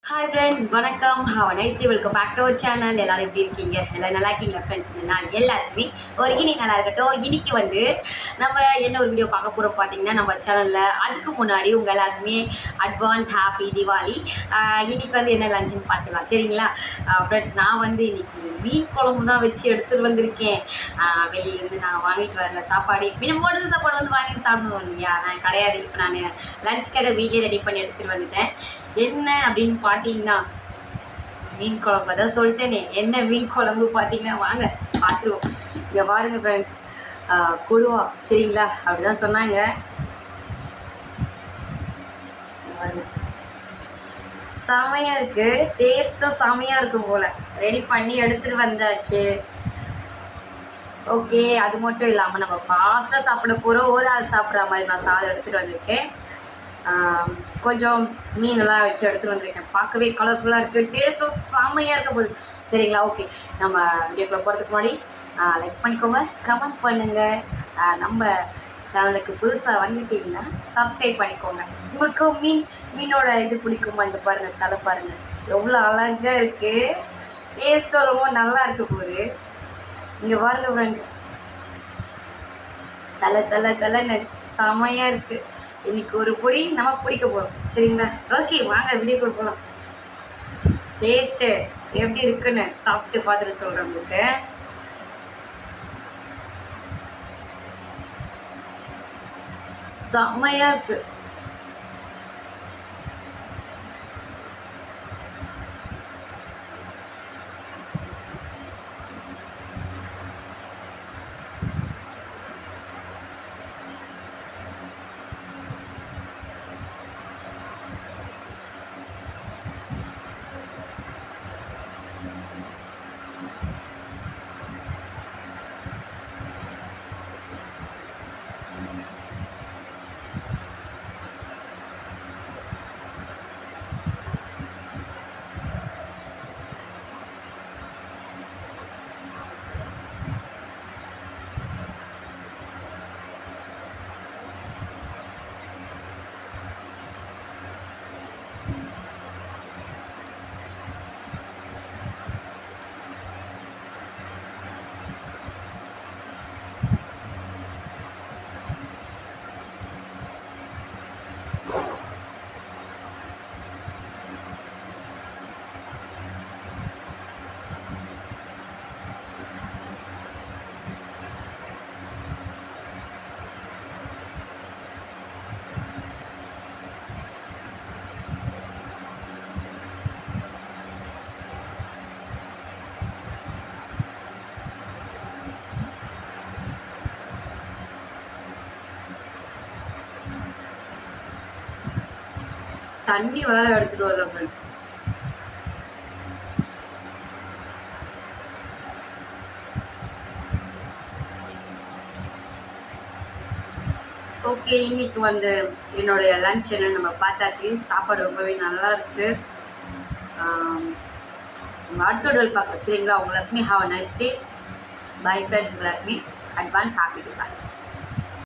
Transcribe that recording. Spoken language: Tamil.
ஹாய் ஃப்ரெண்ட்ஸ் வணக்கம் have nice day welcome back to our channel எல்லாரும் எப்படி இருக்கீங்க எல்லாம் நல்லா இருக்கீங்களா ஃப்ரெண்ட்ஸ் இந்த நாள் எல்லாருக்குமே ஒரு இனி நல்லா இருக்கட்டும் இன்னைக்கு வந்து நம்ம என்ன ஒரு வீடியோ பார்க்க போகிறோம் பார்த்தீங்கன்னா நம்ம சேனலில் அதுக்கு முன்னாடி உங்கள் எல்லாருக்குமே அட்வான்ஸ் ஹாப்பி தீபாவளி ஆஹ் இன்னைக்கு வந்து என்ன லஞ்சுன்னு பார்த்துக்கலாம் சரிங்களா ஃப்ரெண்ட்ஸ் நான் வந்து இன்னைக்கு மீன் குழம்பு தான் வச்சு எடுத்துகிட்டு வந்திருக்கேன் ஆஹ் வெளியிலேருந்து நான் வாங்கிட்டு வரல சாப்பாடு மீன் ஹோட்டல் சாப்பாடு வந்து வாங்கிட்டு சாப்பிடுவோம் இல்லையா நான் கிடையாது இப்போ நான் லஞ்சுக்காக வீட்லேயே ரெடி பண்ணி எடுத்துகிட்டு வந்துட்டேன் என்ன அப்படின்னு பார்த்தீங்கன்னா மீன் குழம்பு அதான் சொல்லிட்டேனே என்ன மீன் குழம்பு பார்த்தீங்கன்னா வாங்க பார்த்துருவோம் இங்கே பாருங்க ஃப்ரெண்ட்ஸ் கொடுவா சரிங்களா அப்படிதான் சொன்னாங்க இங்க பாருங்க. செமையா இருக்கு டேஸ்ட்டும் செமையா இருக்கும் போல ரெடி பண்ணி எடுத்துட்டு வந்தாச்சு ஓகே அது மட்டும் இல்லாமல் நம்ம ஃபாஸ்ட்டாக சாப்பிட போகிறோம் ஒரு ஆள் சாப்பிட்ற மாதிரி நான் சாதம் எடுத்துகிட்டு வந்திருக்கேன் ஆம், கொஞ்சம் மீனெல்லாம் வச்சு எடுத்துகிட்டு வந்திருக்கேன் பார்க்கவே கலர்ஃபுல்லாக இருக்குது டேஸ்ட்டும் செம்மையாக இருக்க போகுது சரிங்களா ஓகே நம்ம வீடியோக்குள்ளே போகிறதுக்கு முன்னாடி லைக் பண்ணிக்கோங்க கமெண்ட் பண்ணுங்கள் நம்ம சேனலுக்கு புதுசாக வந்துட்டீங்கன்னா சப்ஸ்கிரைப் பண்ணிக்கோங்க உங்களுக்கு மீன் மீனோட இது பிடிக்குமா இந்த பாருங்கள் தலை பாருங்கள் எவ்வளோ அழகாக இருக்குது டேஸ்ட்டும் ரொம்ப நல்லா இருக்க போகுது இங்கே பாருங்க ஃப்ரெண்ட்ஸ் தலை தலை தலைன்னு செமையாக இருக்கு இன்னைக்கு ஒரு பொடி நம்ம பிடிக்க போகிறோம் சரிங்களா ஓகே வாங்க வீடியோக்குள்ள போகலாம் டேஸ்ட்டு எப்படி இருக்குன்னு சாப்பிட்டு பார்த்துட்டு சொல்கிறேன் உங்களுக்கு செம்மையாக இருக்கு தண்ணி வேற எடுத்துட்டு வரல ஃப்ரெண்ட்ஸ் ஓகே இன்னைக்கு வந்து என்னுடைய லஞ்ச் என்ன நம்ம பார்த்தாச்சு சாப்பாடு ரொம்பவே நல்லா இருக்கு ஆம், நம்ம அடுத்த உடல் பார்க்க சரிங்களா உங்களுக்குமே have a nice day bye friends எல்லாருக்குமே அட்வான்ஸ் ஹாப்பி டு